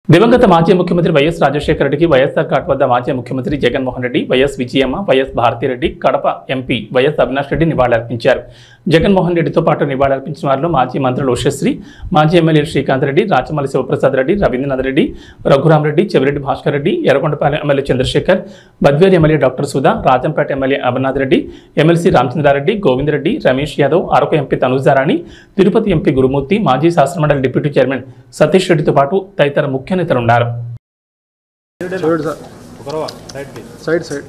దివంగత మాజీ ముఖ్యమంత్రి వైఎస్ రాజశేఖర రెడ్డికి వైఎస్ఆర్ ఘాట్ వద్ద మాజీ ముఖ్యమంత్రి Jaganmohan Reddy YS Vijayamma YS Bharathi Reddy Kadapa MP YS Avinash Reddy నివాళులర్పించారు జగన్మోహన్ రెడ్డితో పాటు నివాళులర్పించిన వారిలో మాజీ మంత్రులు ఉషశ్రీ మాజీ MLA Srikanth Reddy Rachamalli Sivaprasad Reddy Ravindranath Reddy Raghuramareddy Chevireddy Bhaskar Reddy Yerragondapalem MLA Chandrasekhar Badvel MLA doctor Sudha Rajampet MLA Amarnath Reddy MLC Ramachandrareddy Govindareddy Ramesh Yadav Araku MP Tanujarani Tirupati MP Gurumurthy మాజీ శాసనమండలి డిప్యూటీ చైర్మన్ సతీష్ రెడ్డితో పాటు తదితర ముఖ్య నేతలు ఉన్నారు చూడు సార్ సైడ్ సైడ్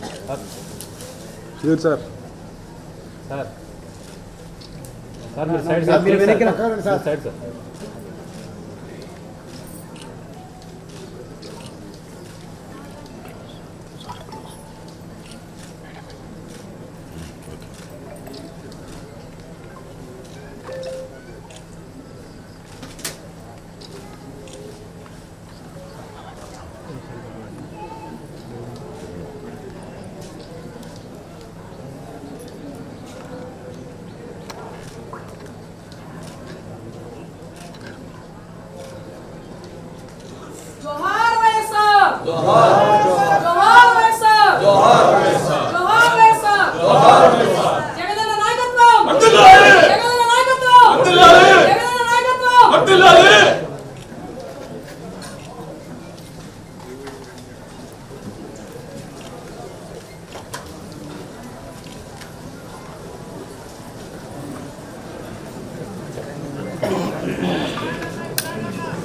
చూడు సార్ జోహార్ వైఎస్ఆర్ జోహార్